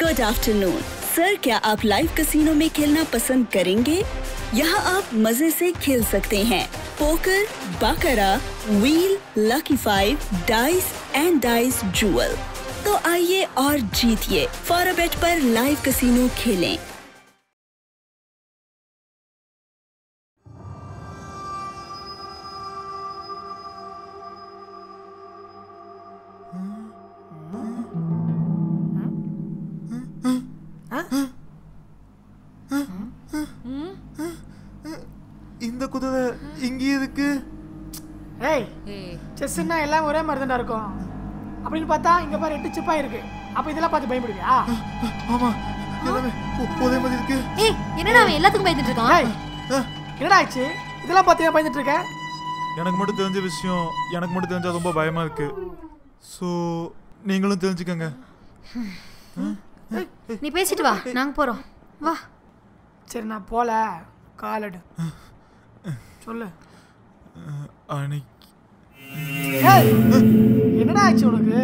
Good afternoon sir क्या आप live casino में खेलना पसंद करेंगे यहाँ आप मजे से खेल सकते हैं poker baccarat wheel lucky five dice and dice duel तो आइए और जीतिए फॉर बेट पर लाइव कसिनो खेलें இந்த குதிரை இங்க இருக்கு ஏய் செஸ்ஸுன்னா எல்லாம் ஒரே மாதிரி தான்டா இருக்கும் அப்படின்னு பார்த்தா இங்க பாரு எட்டு சிப்பா இருக்கு அப்ப இதெல்லாம் பார்த்து பயப்படுவியா ஆமா எல்லாமே ஒ- ஒரே மாதிரி இருக்கு ஏய் என்னடா அவன் எல்லாத்துக்கும் பயந்துட்டு இருக்கான் ஏய் என்னடா ஆச்சு இதெல்லாம் பார்த்து ஏன் பயந்துட்டு இருக்க எனக்கு மட்டும் தெரிஞ்ச விஷயம் எனக்கு மட்டும் தெரிஞ்சா ரொம்ப பயமா இருக்கு ஸோ நீங்களும் தெரிஞ்சுக்கங்க நீ பேசிட்டு வா நாங்க போறோம் வா சரி நான் போல காலடு சொல்லு அன்னைக்கு ஏய், என்னடா ஆச்சு உனக்கு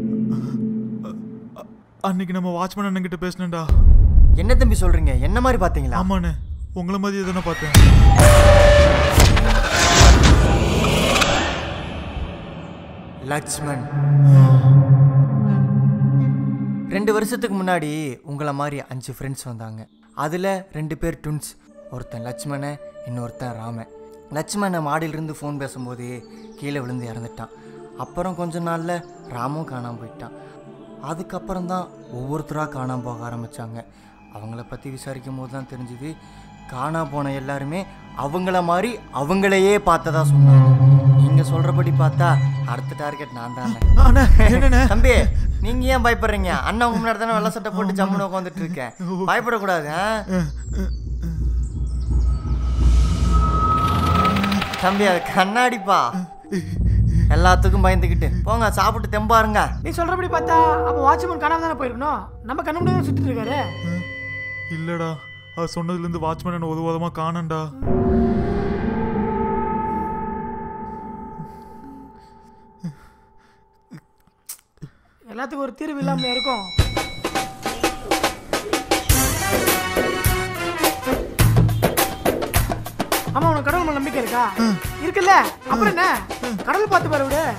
அன்னைக்கு நம்ம வாட்ச்மேன் அண்ணன் கிட்ட பேசினேன்டா என்ன தம்பி சொல்றீங்க என்ன மாதிரி பாத்தீங்களா ஆமாண்ணே உங்களை மாதிரி எதனா பார்த்தேன் லக்ஷ்மன் ரெண்டு வருஷத்துக்கு முன்னாடி உங்களை மாதிரி அஞ்சு ஃப்ரெண்ட்ஸ் வந்தாங்க அதில் ரெண்டு பேர் ட்வின்ஸ் ஒருத்தன் லட்சுமண இன்னொருத்தன் ராமன் லட்சுமண மாடியிலிருந்து ஃபோன் பேசும்போது கீழே விழுந்து இறந்துட்டான் அப்புறம் கொஞ்ச நாளில் ராமும் காணாமல் போயிட்டான் அதுக்கப்புறம் தான் ஒவ்வொருத்தராக காணாமல் போக ஆரம்பித்தாங்க அவங்கள பற்றி விசாரிக்கும் போது தான் தெரிஞ்சுது காணா போன எல்லாருமே அவங்கள மாதிரி அவங்களையே பார்த்ததா சொன்னாங்க நீங்கள் சொல்கிறபடி பார்த்தா அடுத்த டார்கெட் நான் தானே அண்ணா என்னண்ணே தம்பி நீங்க ஏன் பயப்படுறீங்க அண்ணன் உங்க முன்னாடி தானே வெள்ள சட்டை போட்டு ஜம்முன்னு உட்காந்துட்டு இருக்கேன் பயப்படக்கூடாது ஆ? தம்பி அது கண்ணாடிப்பா எல்லாத்துக்கும் பயந்துக்கிட்டு போங்க சாப்பிட்டு தெம்பாருங்க நீ சொல்றபடி பார்த்தா அப்ப வாட்ச்மேன் காணாம தானே போயிருக்கணும் நம்ம கண்ணு முன்னாடி தான் சுத்திட்டு இருக்காரு இல்லடா அது சொன்னதுலேருந்து வாட்ச்மேன் என்ன ஒரு வாரமாக காணண்டா எல்லாத்துக்கும் ஒரு தீர்வு இல்லாம இருக்கும் ஆமா உனக்கு கடவுள் மேல நம்பிக்கை இருக்கா இருக்குல்ல அப்புறம் என்ன கடவுள் பார்த்து பாரு விடு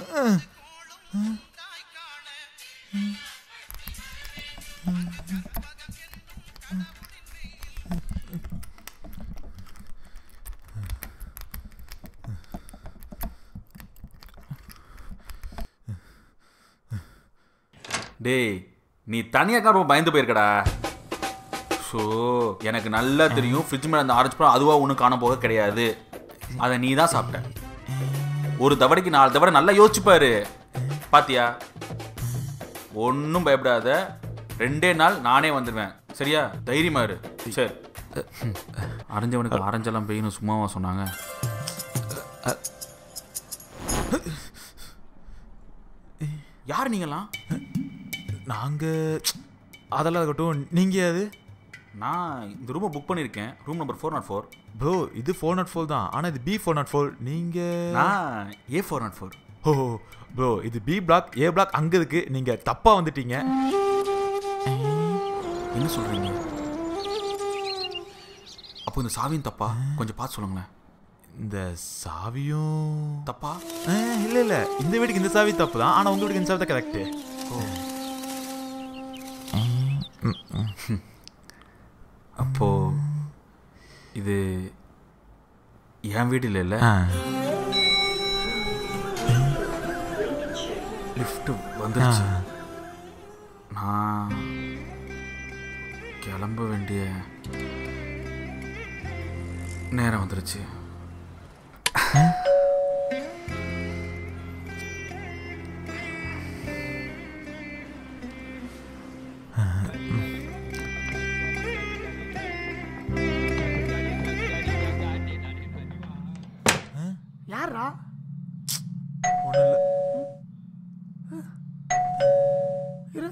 டேய் நீ தனியாக ரொம்ப பயந்து போயிருக்கடா ஸோ எனக்கு நல்லா தெரியும் ஃப்ரிட்ஜ் மேலே அந்த ஆரஞ்சு பழம் அதுவாக ஒன்றும் காண போக கிடையாது அதை நீ தான் சாப்பிட்ட ஒரு தவடைக்கு நாலு தவடை நல்லா யோசிச்சு பாரு பாத்தியா ஒன்றும் பயப்படாத ரெண்டே நாள் நானே வந்துடுவேன் சரியா தைரியமா இரு சரி அரைஞ்சவனுக்கு அரைஞ்செல்லாம் பெய்யணும் சும்மாவா சொன்னாங்க யார் நீங்களாம் நாங்கள் அதெல்லாம் இருக்கட்டும் நீங்கள் அது நான் இந்த ரூமை புக் பண்ணியிருக்கேன் room number four not four bro இது ஃபோர் நாட் ஃபோர் தான் ஆனால் இது பி ஃபோர் நாட் ஃபோர் நீங்கள் நான் A four not four oh bro இது பி பிளாக் ஏ பிளாக் அங்கே இருக்கு நீங்கள் தப்பாக வந்துட்டீங்க என்ன சொல்கிறீங்க அப்போ இந்த சாவியும் தப்பா கொஞ்சம் பார்த்து சொல்லுங்களேன் இந்த சாவியும் தப்பா இல்லை இல்லை இந்த வீட்டுக்கு இந்த சாவி தப்பு தான் ஆனால் உங்கள் வீட்டுக்கு இந்த சாவி தான் கரெக்டு அப்போ இது என் வீடு இல்லைல்ல லிஃப்ட் வந்துருச்சு நான் கிளம்ப வேண்டிய நேரம் வந்துருச்சு யாரா ஒன்றும் இல்லை இரு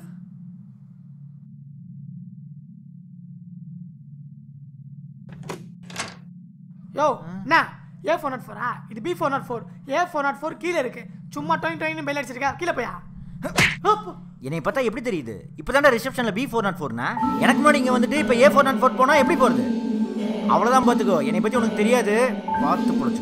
யோ என்ன ஏ ஃபோர் நாட் ஃபோரா இது B four not four A four not four கீழே இருக்கு சும்மா டொயின் டொயின் பெல் அடிச்சிருக்கா கீழே போயா அப்போ, என்னை பார்த்தா எப்படி தெரியுது இப்போ தானே ரிசப்ஷனில் பி ஃபோர் நாட் ஃபோர்னா எனக்கு முன்னாடி இங்கே வந்துட்டு இப்போ ஏ ஃபோர் நாட் ஃபோர் போனால் எப்படி போகிறது அவ்வளோதான் பார்த்துக்கோ என்னை பற்றி உனக்கு தெரியாது பார்த்து பிடிச்சிக்கோ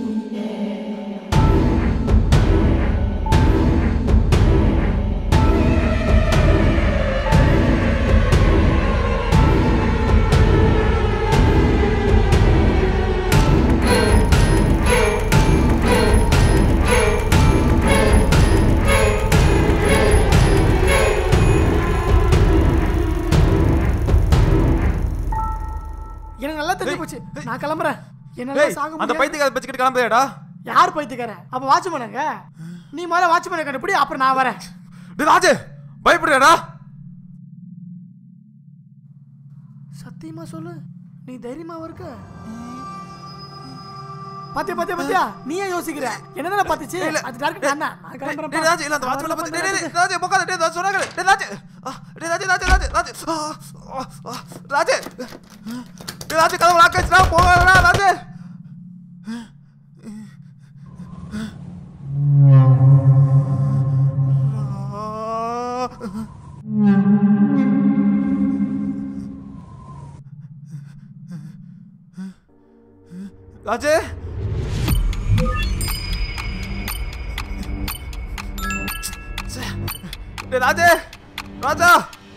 எனக்கு நல்லா தெரிஞ்சு போச்சு நான் கிளம்புறேன் என்னால டேய் சாக அந்த முடியாது பைத்தியக்கார வச்சுக்கிட்டு கிளம்புறியாடா யார் பைத்தியக்காரன் அப்ப வாட்ச்மேனுங்க நீ முதல்ல வாட்ச்மேனை கண்டுபிடி அப்புறம் நான் வரேன் டேய் ராஜு பயப்படுறியாடா சத்தியமா சொல்லு நீ தைரியமா இருக்க பாத்தியா பாத்தியா பாத்தியா நீ ஏன் யோசிக்கிற என்னதான பாத்துச்சு அது டார்கெட் நான் தான். நான் கிளம்புறேன் டேய் ராஜு இல்ல அந்த வாட்ச்மேன் பத்தி டேய் டேய் ராஜு போகாத டேய் ராஜு சொன்னாங்க டேய் ராஜு ஆ, டேய் ராஜு ராஜு ராஜு ராஜு ஆ, ஆ, ஆ, ராஜு டேய் ராஜு கதவு லாக் ஆச்சுடா போகாதடா ராஜு ராஜு டேய் ராஜு ராஜா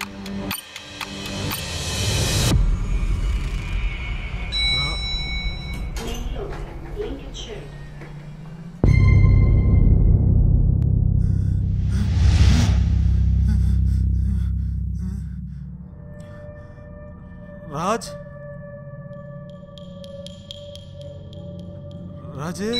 ராஜ் ராஜு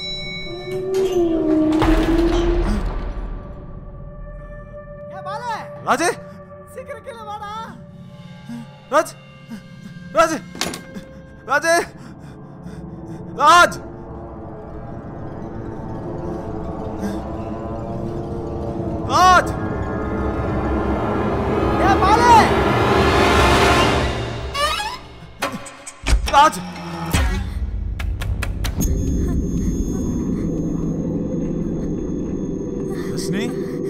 ஏ பால ராஜு சீக்கிரம் கீழே வாடா ராஜ் ராஜ் ராஜு ராஜ் ராஜ் ஏ பால ராஜ் ரஷ்னி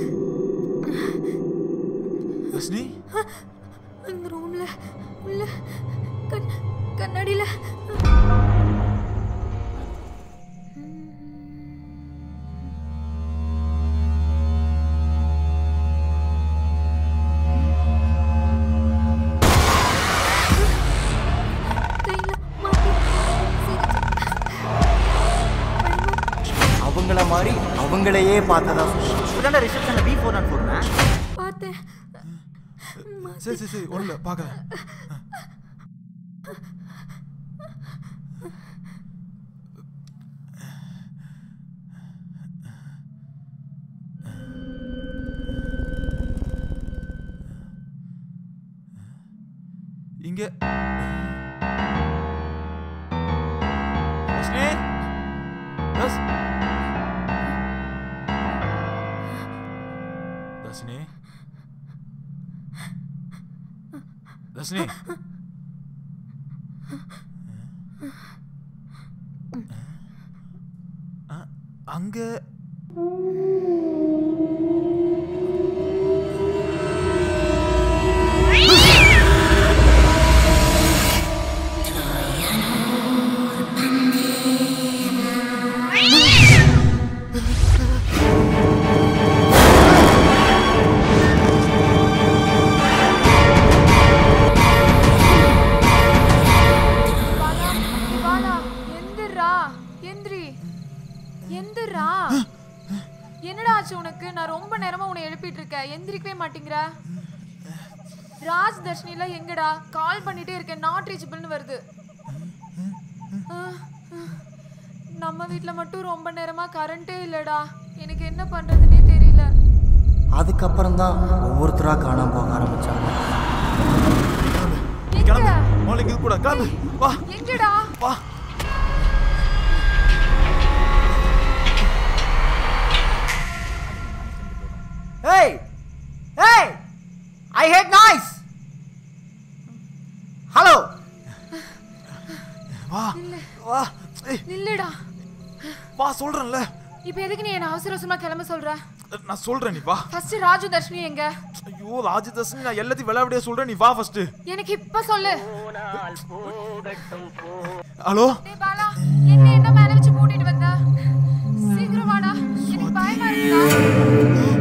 ரஷ்னி அந்த ரூம்ல உள்ள கண் கண்ணாடியில கையில மாட்டி அவங்கள மாதிரி அவங்களையே பார்த்ததா சொல்லுவாங்க. இப்போ தானே ரிசப்ஷனில் பி ஃபோர் நாட் ஃபோர்னா பார்த்தேன் சரி சரி சரி ஒன்றும் இல்லை பார்க்கல இங்க ரஷ்னி ரஸ் ரஷ்னி ரஷ்னி அ- அங்க பாலா பாலா எந்திரா எந்திரி எந்திரா என்னடா ஆச்சு உனக்கு நான் ரொம்ப நேரமா உன்னை எழுப்பிட்டு இருக்கேன் எந்திரிக்கவே மாட்டேங்கிற ராஜ் தர்ஷினில எங்கடா கால் பண்ணிட்டே இருக்கேன் நாட் ரீச்சபிள்னு வருது ஆ, ஆ. நம்ம வீட்ல மட்டும் ரொம்ப நேரமா கரண்டே இல்லடா எனக்கு என்ன பண்றதுன்னே தெரியல அதுக்கப்புறம் தான் ஒவ்வொருத்தராக காணாம போக ஆரம்பிச்சாங்க எங்க கிளம்பு மாலிக் இது கூட கிளம்பு வா எங்கடா வா ஏய் ஏய் ஐ ஹேட் நாய்ஸ் ஹலோ வா வா ஏய் நில்லுடா வா சொல்றேன்ல இப்போ எதுக்கு நீ என்ன அவசர அவசரமா கிளம்ப சொல்ற நான் சொல்றேன் நீ வா ஃபர்ஸ்ட் ராஜு தர்ஷினி எங்க ஐயோ ராஜதர்ஷினி நான் எல்லாத்தையும் விளையாடியே சொல்றேன் நீ வா ஃபர்ஸ்ட் எனக்கு இப்ப சொல்லு ஹலோ டேய் பாலா என்ன என்ன மேல வச்சு கூட்டிட்டு வந்த சீக்கிரம் வாடா எனக்கு பயமா இருக்குடா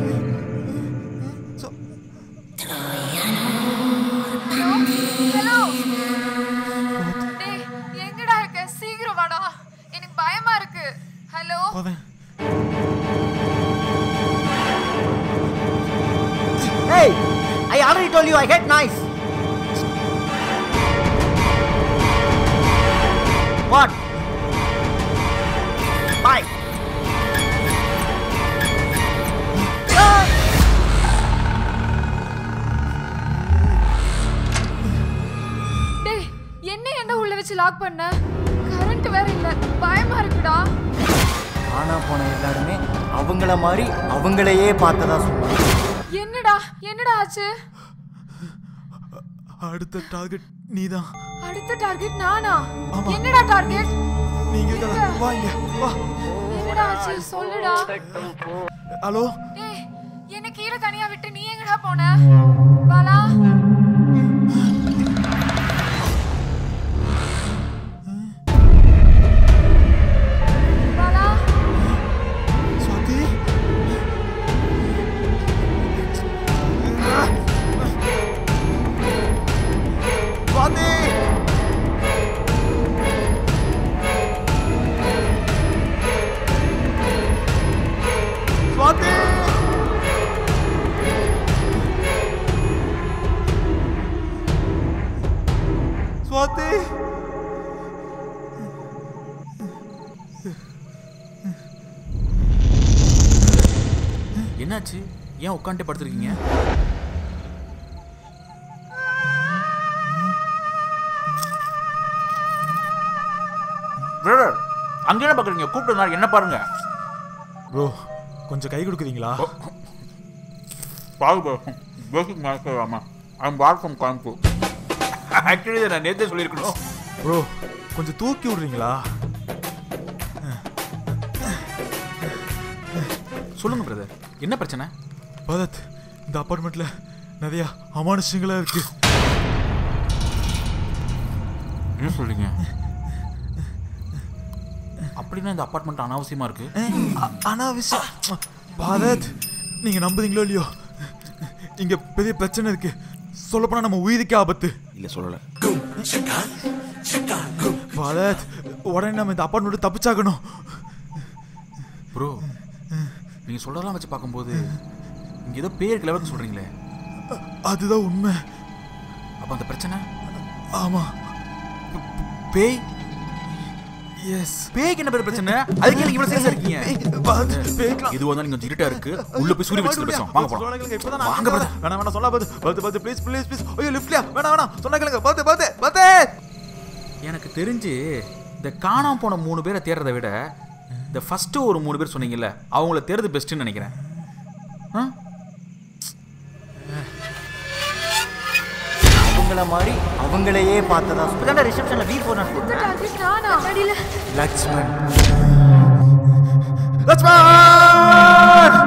ஹலோ டேய் எங்கடா இருக்க சீக்கிரம் வாடா எனக்கு பயமா இருக்கு ஹலோ போதேன் Hey, I already told you I hate noise. What? Bye. டேய் என்ன என்ன உள்ள வச்சு லாக் பண்ண கரண்ட் வேற இல்ல பயமா இருக்குடா ஆனா போன எல்லாருமே அவங்கள மாதிரி அவங்களையே பார்த்ததா சொன்னாங்க என்னடா என்னடா ஆச்சு அடுத்த டார்கெட் நீதான் அடுத்த டார்கெட் நானா ஆமா. என்னடா டார்கெட் நீங்க இருக்கல வா இங்க வா என்னடா ஆச்சு சொல்லுடா ஹலோ டேய் என்ன கீழே தனியா விட்டு நீ எங்கடா போன பாலா பாலா சுவாதி சுவாதி சுவாதி சுவாதி என்னாச்சு ஏன் உட்காந்துட்டு படுத்துருக்கீங்க பிரதர் அங்க என்ன பாக்குறீங்க கூப்பிட்டு என்ன பாருங்க ப்ரோ கொஞ்சம் கை கொடுக்குறீங்களா பாரு பேசிக் மாஸ்டர் ஆமா ஐம் பார் ஃப்ரம் கோயம்புத்தூர் ஆக்சுவலி இதை நான் நேற்றே சொல்லியிருக்கணும் ப்ரோ கொஞ்சம் தூக்கி விடுறீங்களா சொல்லுங்க பிரதர் என்ன பிரச்சனை பரத் இந்த அப்பார்ட்மெண்ட்ல நிறைய அமானுஷங்களா இருக்கு என்ன சொல்றீங்க அப்படின்னா இந்த அப்பார்ட்மெண்ட் அனாவசியமா இருக்கு அ- அனாவசியம் பாரத் நீங்க நம்புறீங்களோ இல்லையோ இங்க பெரிய பிரச்சனை இருக்கு சொல்லப்போனா நம்ம உயிருக்கே ஆபத்து இல்ல சொல்லல பாரத் உடனே நம்ம இந்த அப்பார்ட்மெண்ட் தப்பிச்சாகணும் ப்ரோ நீங்க சொல்றதெல்லாம் வச்சு பார்க்கும்போது இங்க ஏதோ பேருக்கு லெவலுக்கு சொல்றீங்களே அதுதான் உண்மை அப்ப அந்த பிரச்சனை ஆமா பேய் எஸ் பேய்க்கு என்ன பேர் பிரச்சனை அதுக்கு எனக்கு இவ்வளவு சீரியஸா இருக்கீங்க பேய்க்கலாம் இது வந்து நீங்க கொஞ்சம் இருட்டா இருக்கு உள்ள போய் சூரிய வெளிச்சத்துல பேசுவோம் வாங்க போலாம் வாங்க brother. வேணாம் வேணாம் சொன்னா பாத்து பாத்து பாத்து ப்ளீஸ் ப்ளீஸ் ப்ளீஸ் ஐயோ லிஃப்ட்லியா வேணாம் வேணாம் சொன்னா கேளுங்க பாத்து பாத்து பாத்து எனக்கு தெரிஞ்சு இந்த காணாம போன மூணு பேரை தேடுறதை விட இந்த ஃபர்ஸ்ட் ஒரு மூணு பேர் சொன்னீங்கல்ல அவங்கள தேடுறது பெஸ்ட்னு நினைக்கிறேன் ஆ? அவங்கள மாதிரி அவங்களையே பார்த்ததா சொன்னாங்க இப்பதான் ரிசப்ஷன்ல பி ஃபோர் நாட் அடுத்த டார்கெட் நானா அடியில லக்ஷ்மண் லட்சுமண்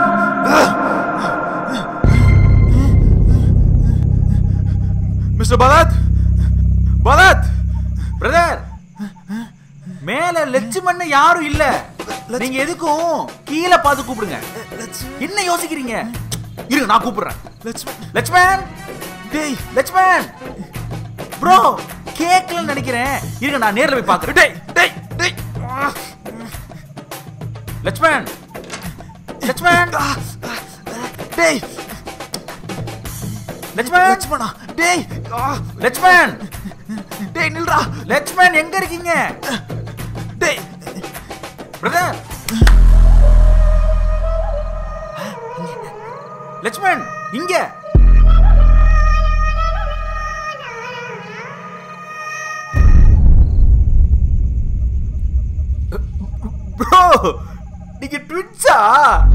மிஸ்டர் பரத் பரத் பிரதர் மேல லட்சுமண் யாரும் இல்ல நீங்க எதுக்கும் கீழே பார்த்து கூப்பிடுங்க என்ன யோசிக்கிறீங்க இருங்க நான் கூப்பிடுறேன் லட்சுமண் லட்சுமண் டேய் லட்சுமண் ப்ரோ கேக்கல நினைக்கிறேன் இருங்க நான் நேர்ல போய் பார்க்கறேன் டேய் டேய் டேய் லட்சுமண் லட்சுமண் டேய் லட்சுமண் லட்சுமணா டேய் ஆ, லட்சுமண் டேய் நில்றா லட்சுமண் எங்க இருக்கீங்க டேய் பிரதர் லட்சுமண் இங்க ப்ரோ நீங்க ட்விட்ஸா